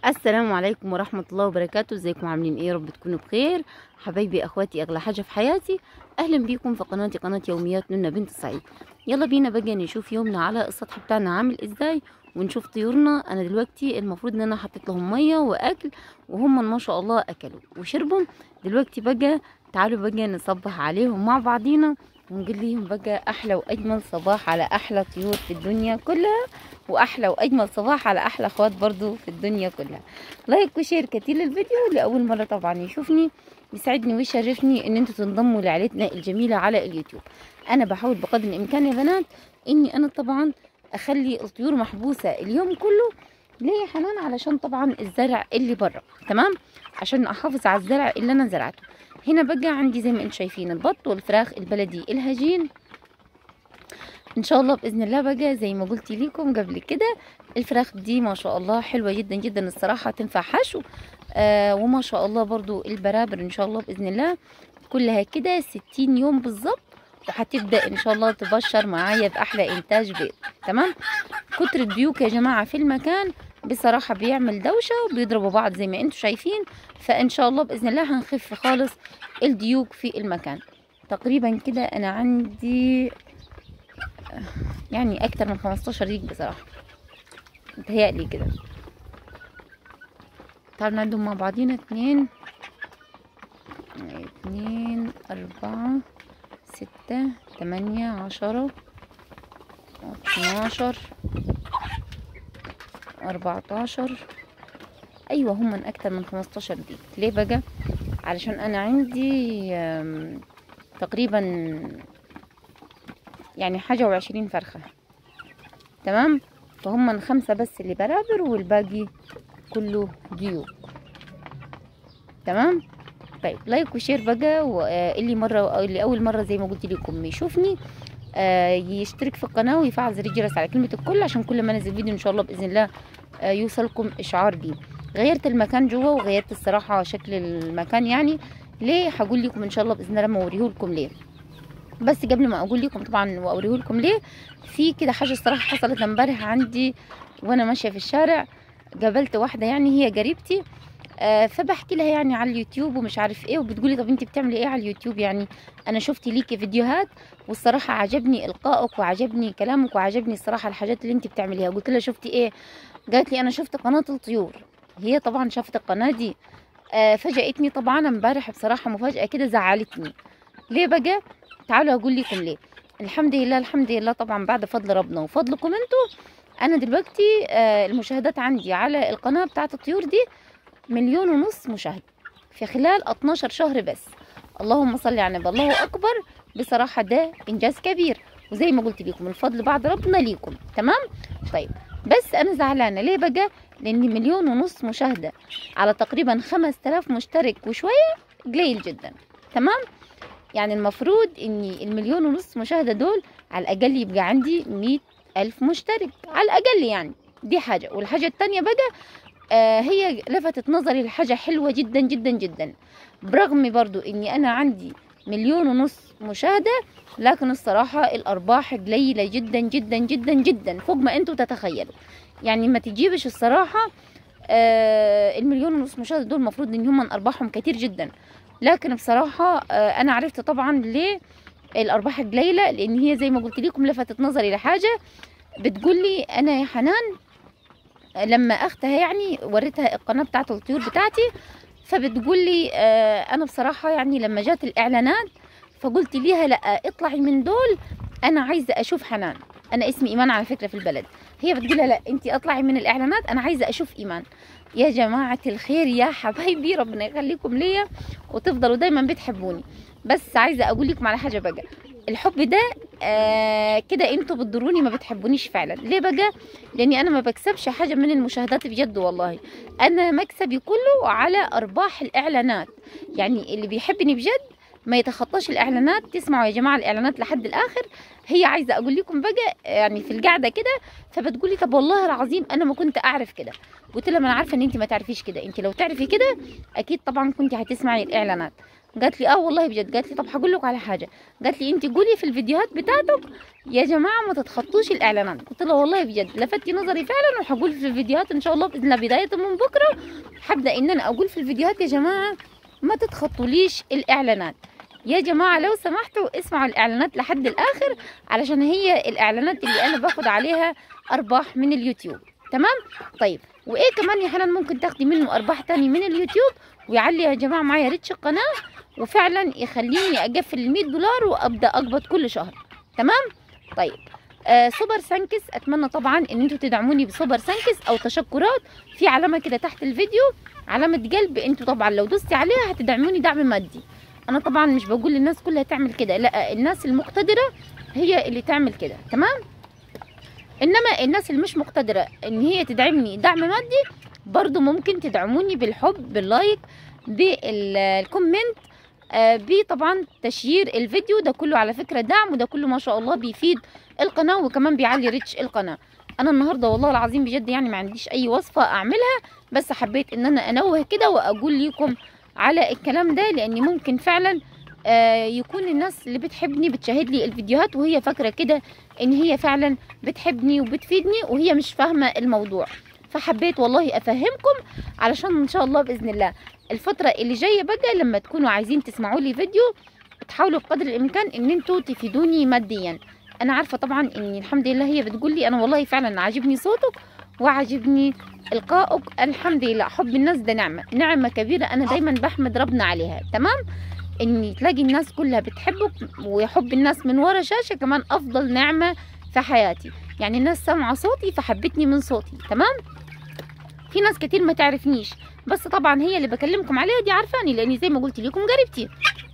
السلام عليكم ورحمة الله وبركاته ازيكم عاملين ايه يا رب تكونوا بخير حبايبي اخواتي اغلى حاجة في حياتي اهلا بيكم في قناتي قناة يوميات نونا بنت سعيد يلا بينا بقى نشوف يومنا على السطح بتاعنا عامل ازاي ونشوف طيورنا انا دلوقتي المفروض ان انا حطيت لهم مية واكل وهم ما شاء الله اكلوا وشربوا دلوقتي بقى تعالوا بقى نصبح عليهم مع بعضينا ونقول لهم بقى احلى واجمل صباح على احلى طيور في الدنيا كلها واحلى واجمل صباح على احلى اخوات برضو في الدنيا كلها لايك وشير كتير للفيديو لاول مره طبعا يشوفني يسعدني ويشرفني ان انتوا تنضموا لعائلتنا الجميله على اليوتيوب انا بحاول بقدر الامكان يا بنات اني انا طبعا اخلي الطيور محبوسه اليوم كله ليه يا حنان علشان طبعا الزرع اللي بره تمام عشان احافظ على الزرع اللي انا زرعته هنا بقى عندي زي ما انتم شايفين البط والفراخ البلدي الهجين ان شاء الله باذن الله بقى زي ما قلت لكم قبل كده الفراخ دي ما شاء الله حلوه جدا جدا الصراحه تنفع حشو آه وما شاء الله برضو البرابر ان شاء الله باذن الله كلها كده ستين يوم بالظبط وهتبدا ان شاء الله تبشر معايا باحلى انتاج بيض تمام كتر الديوك يا جماعه في المكان بصراحه بيعمل دوشه وبيضربوا بعض زي ما انتم شايفين فان شاء الله باذن الله هنخف خالص الديوك في المكان تقريبا كده انا عندي يعني اكتر من 15 ديك بصراحه متهيألي كده تعالوا نعدهم مع بعضينا اتنين اتنين اربعة ستة تمانية عشرة اتناشر اربعتاشر ايوه هم من اكتر من خمستاشر ديك ليه بقى علشان انا عندي تقريبا يعني حاجة وعشرين فرخة تمام فهم من خمسة بس اللي برابر والباقي كله ديوك تمام طيب لايك وشير بقى واللي مرة اللي أول مرة زي ما قلت لكم يشوفني آه يشترك في القناة ويفعل زر الجرس على كلمة الكل عشان كل ما انزل فيديو ان شاء الله بإذن الله آه يوصلكم إشعار بيه غيرت المكان جوا وغيرت الصراحة شكل المكان يعني ليه هقول لكم ان شاء الله بإذن الله لما اوريه لكم ليه بس قبل ما اقول لكم طبعا واوريه لكم ليه في كده حاجه الصراحه حصلت امبارح عندي وانا ماشيه في الشارع قابلت واحده يعني هي قريبتي آه فبحكي لها يعني على اليوتيوب ومش عارف ايه وبتقولي طب انت بتعملي ايه على اليوتيوب يعني انا شفت ليكي فيديوهات والصراحه عجبني القائك وعجبني كلامك وعجبني الصراحه الحاجات اللي انت بتعمليها قلت لها شفتي ايه قالت لي انا شفت قناه الطيور هي طبعا شافت القناه دي آه فاجأتني طبعا امبارح بصراحه مفاجاه كده زعلتني ليه بقى تعالوا اقول لكم ليه الحمد لله الحمد لله طبعا بعد فضل ربنا وفضلكم انتوا انا دلوقتي آه المشاهدات عندي على القناه بتاعه الطيور دي مليون ونص مشاهد في خلال 12 شهر بس اللهم صل على النبي الله اكبر بصراحه ده انجاز كبير وزي ما قلت لكم الفضل بعد ربنا ليكم تمام طيب بس انا زعلانه ليه بقى لان مليون ونص مشاهده على تقريبا 5000 مشترك وشويه قليل جدا تمام يعني المفروض اني المليون ونص مشاهدة دول على الاقل يبقى عندي مية الف مشترك على الاقل يعني دي حاجة والحاجة التانية بقى آه هي لفتت نظري لحاجة حلوة جدا جدا جدا برغم برضو اني انا عندي مليون ونص مشاهدة لكن الصراحة الارباح قليلة جدا جدا جدا جدا فوق ما انتوا تتخيلوا يعني ما تجيبش الصراحة آه المليون ونص مشاهدة دول المفروض ان هم ارباحهم كتير جدا لكن بصراحة أنا عرفت طبعا ليه الأرباح قليلة لأن هي زي ما قلت لكم لفتت نظري لحاجة بتقول لي أنا يا حنان لما أختها يعني وريتها القناة بتاعة الطيور بتاعتي فبتقول لي أنا بصراحة يعني لما جات الإعلانات فقلت ليها لا اطلعي من دول أنا عايزة أشوف حنان أنا اسمي إيمان على فكرة في البلد هي بتقول لها لا أنت اطلعي من الإعلانات أنا عايزة أشوف إيمان يا جماعة الخير يا حبايبي ربنا يخليكم ليا وتفضلوا دايما بتحبوني بس عايزة اقول لكم على حاجة بقى الحب ده آه كده انتوا بتضروني ما بتحبونيش فعلا ليه بقى لاني انا ما بكسبش حاجة من المشاهدات بجد والله انا مكسبي كله على ارباح الاعلانات يعني اللي بيحبني بجد ما يتخطاش الاعلانات تسمعوا يا جماعه الاعلانات لحد الاخر هي عايزه اقول لكم بقى يعني في القعده كده فبتقولي طب والله العظيم انا ما كنت اعرف كده قلت لها ما انا عارفه ان انت ما تعرفيش كده انت لو تعرفي كده اكيد طبعا كنت هتسمعي الاعلانات قالت لي اه والله بجد قالت لي طب هقول لك على حاجه قالت لي انت قولي في الفيديوهات بتاعتك يا جماعه ما تتخطوش الاعلانات قلت لها والله بجد لفتي نظري فعلا وهقول في الفيديوهات ان شاء الله باذن الله بدايه من بكره هبدا ان انا اقول في الفيديوهات يا جماعه ما تتخطوليش الاعلانات يا جماعه لو سمحتوا اسمعوا الاعلانات لحد الاخر علشان هي الاعلانات اللي انا باخد عليها ارباح من اليوتيوب تمام طيب وايه كمان يا حنان ممكن تاخدي منه ارباح تاني من اليوتيوب ويعلي يا جماعه معايا ريتش القناه وفعلا يخليني اقفل ال 100 دولار وابدا اقبض كل شهر تمام طيب آه سوبر سانكس اتمنى طبعا ان انتوا تدعموني بسوبر سانكس او تشكرات في علامه كده تحت الفيديو علامه قلب انتوا طبعا لو دوستي عليها هتدعموني دعم مادي انا طبعا مش بقول للناس كلها تعمل كده لا الناس المقتدره هي اللي تعمل كده تمام انما الناس اللي مش مقتدره ان هي تدعمني دعم مادي برضو ممكن تدعموني بالحب باللايك بالكومنت آه طبعا تشيير الفيديو ده كله على فكره دعم وده كله ما شاء الله بيفيد القناه وكمان بيعلي ريتش القناه انا النهارده والله العظيم بجد يعني ما عنديش اي وصفه اعملها بس حبيت ان انا انوه كده واقول لكم على الكلام ده لان ممكن فعلا آه يكون الناس اللي بتحبني بتشاهد لي الفيديوهات وهي فاكره كده ان هي فعلا بتحبني وبتفيدني وهي مش فاهمه الموضوع فحبيت والله افهمكم علشان ان شاء الله باذن الله الفتره اللي جايه بقى لما تكونوا عايزين تسمعوا لي فيديو تحاولوا بقدر الامكان ان انتوا تفيدوني ماديا انا عارفه طبعا ان الحمد لله هي بتقول لي انا والله فعلا عاجبني صوتك وعاجبني القائك الحمد لله حب الناس ده نعمه نعمه كبيره انا دايما بحمد ربنا عليها تمام ان تلاقي الناس كلها بتحبك ويحب الناس من ورا شاشه كمان افضل نعمه في حياتي يعني الناس سامعه صوتي فحبتني من صوتي تمام في ناس كتير ما تعرفنيش بس طبعا هي اللي بكلمكم عليها دي عارفاني لاني زي ما قلت لكم قريبتي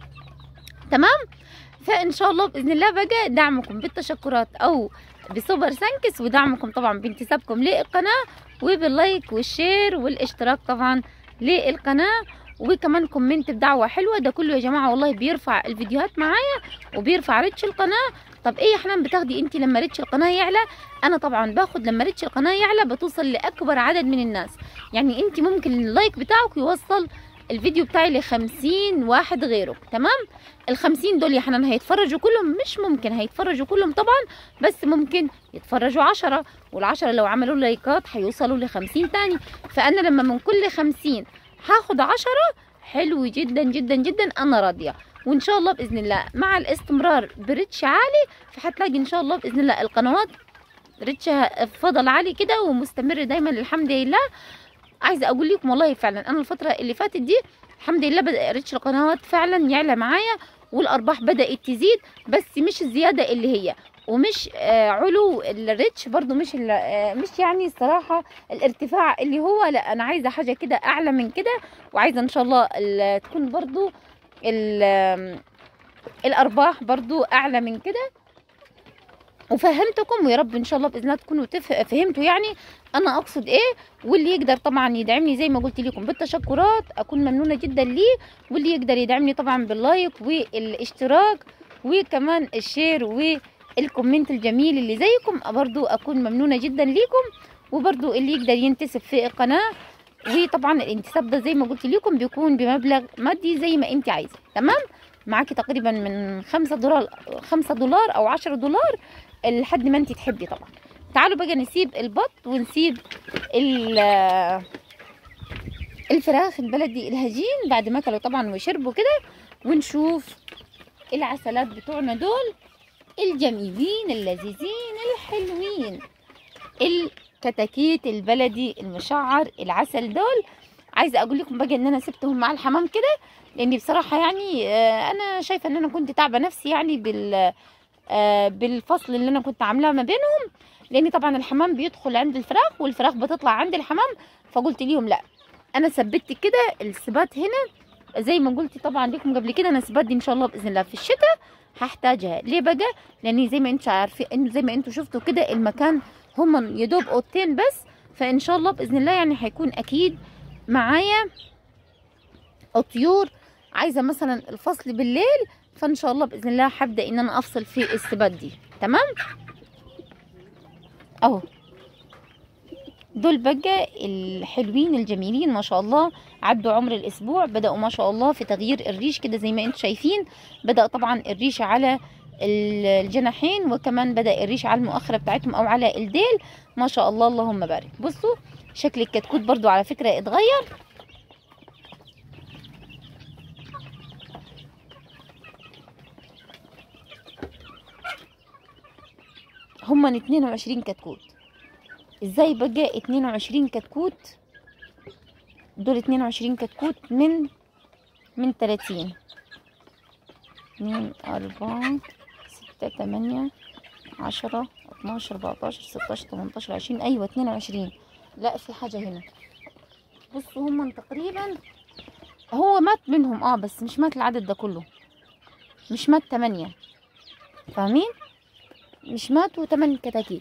تمام فان شاء الله باذن الله بقى دعمكم بالتشكرات او بسوبر سانكس ودعمكم طبعا بانتسابكم للقناه وباللايك والشير والاشتراك طبعا للقناه وكمان كومنت بدعوه حلوه ده كله يا جماعه والله بيرفع الفيديوهات معايا وبيرفع ريتش القناه طب ايه يا حنان بتاخدي انت لما ريتش القناه يعلى انا طبعا باخد لما ريتش القناه يعلى بتوصل لاكبر عدد من الناس يعني انت ممكن اللايك بتاعك يوصل الفيديو بتاعي ل 50 واحد غيره تمام ال 50 دول يا حنان هيتفرجوا كلهم مش ممكن هيتفرجوا كلهم طبعا بس ممكن يتفرجوا 10 وال10 لو عملوا لايكات هيوصلوا ل 50 تاني فانا لما من كل 50 هاخد 10 حلو جدا جدا جدا انا راضيه وان شاء الله باذن الله مع الاستمرار بريتش عالي فهتلاقي ان شاء الله باذن الله القنوات ريتشها فضل عالي كده ومستمر دايما الحمد لله عايزه اقول لكم والله فعلا انا الفتره اللي فاتت دي الحمد لله بدا ريتش القنوات فعلا يعلى معايا والارباح بدات تزيد بس مش الزياده اللي هي ومش آه علو الريتش برضو مش آه مش يعني الصراحه الارتفاع اللي هو لا انا عايزه حاجه كده اعلى من كده وعايزه ان شاء الله تكون برضو الارباح برضو اعلى من كده وفهمتكم ويا رب ان شاء الله باذن الله تكونوا فهمتوا يعني انا اقصد ايه واللي يقدر طبعا يدعمني زي ما قلت لكم بالتشكرات اكون ممنونه جدا ليه واللي يقدر يدعمني طبعا باللايك والاشتراك وكمان الشير والكومنت الجميل اللي زيكم برضو اكون ممنونه جدا ليكم وبرضو اللي يقدر ينتسب في القناه وطبعا الانتساب ده زي ما قلت لكم بيكون بمبلغ مادي زي ما انت عايزه تمام معاكي تقريبا من خمسة دولار خمسة دولار او عشرة دولار لحد ما انت تحبي طبعا تعالوا بقى نسيب البط ونسيب الفراخ البلدي الهجين بعد ما اكلوا طبعا وشربوا كده ونشوف العسلات بتوعنا دول الجميلين اللذيذين الحلوين الكتاكيت البلدي المشعر العسل دول عايزه اقول لكم بقى ان انا سبتهم مع الحمام كده لاني بصراحه يعني انا شايفه ان انا كنت تعبه نفسي يعني بال بالفصل اللي انا كنت عاملاه ما بينهم لان طبعا الحمام بيدخل عند الفراخ والفراخ بتطلع عند الحمام فقلت ليهم لا انا ثبتت كده الثبات هنا زي ما قلت طبعا لكم قبل كده انا الثبات دي ان شاء الله باذن الله في الشتاء هحتاجها ليه بقى لان زي ما انتم عارفين زي ما انتم شفتوا كده المكان هم يدوب اوضتين بس فان شاء الله باذن الله يعني هيكون اكيد معايا طيور عايزه مثلا الفصل بالليل فان شاء الله باذن الله هبدا ان انا افصل في السبات دي تمام اهو دول بقى الحلوين الجميلين ما شاء الله عدوا عمر الاسبوع بداوا ما شاء الله في تغيير الريش كده زي ما انتم شايفين بدا طبعا الريش على ال- الجناحين وكمان بدا الريش على المؤخره بتاعتهم او على الديل ما شاء الله اللهم بارك بصوا شكل الكتكوت برضو على فكره اتغير هما 22 كتكوت ازاي بقى 22 كتكوت دول 22 كتكوت من من 30 اتنين أربعة ستة تمانية عشرة اتناشر أربعتاشر ستاشر تمنتاشر عشرين أيوة اتنين وعشرين لا في حاجة هنا بصوا هما تقريبا هو مات منهم اه بس مش مات العدد ده كله مش مات تمانية فاهمين مش ماتوا تمن كتاكيت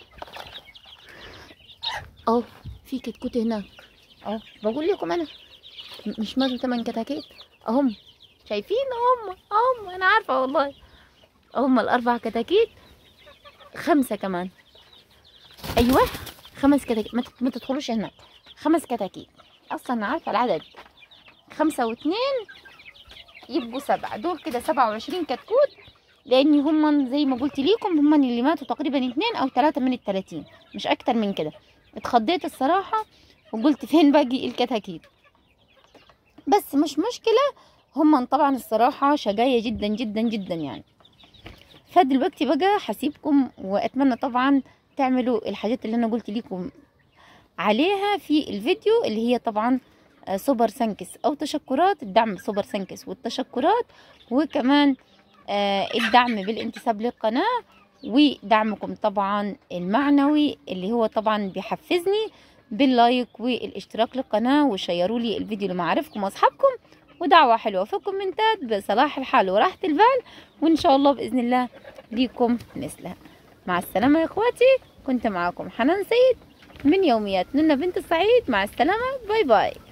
اهو في كتكوت هناك اهو بقول لكم انا م- مش ماتوا تمن كتاكيت اهم شايفين هم هم انا عارفه والله هم الاربع كتاكيت خمسه كمان ايوه خمس كتاكيت ما تت- ما تدخلوش هناك خمس كتاكيت اصلا أنا عارفه العدد خمسه واتنين يبقوا سبعه دول كده سبعة وعشرين كتكوت لان هم زي ما قلت ليكم هم اللي ماتوا تقريبا اتنين او تلاتة من التلاتين مش اكتر من كده اتخضيت الصراحة وقلت فين باقي الكتاكيت بس مش مشكلة هم طبعا الصراحة شقاية جدا جدا جدا يعني فدلوقتي بقى هسيبكم واتمنى طبعا تعملوا الحاجات اللي انا قلت لكم عليها في الفيديو اللي هي طبعا آه، سوبر سانكس او تشكرات الدعم سوبر سانكس والتشكرات وكمان آه، الدعم بالانتساب للقناة ودعمكم طبعا المعنوي اللي هو طبعا بيحفزني باللايك والاشتراك للقناة وشيروا لي الفيديو لمعارفكم واصحابكم ودعوة حلوة في الكومنتات بصلاح الحال وراحة البال وان شاء الله بإذن الله ليكم مثلها مع السلامة يا اخواتي كنت معاكم حنان سيد من يوميات نونا بنت السعيد مع السلامة باي باي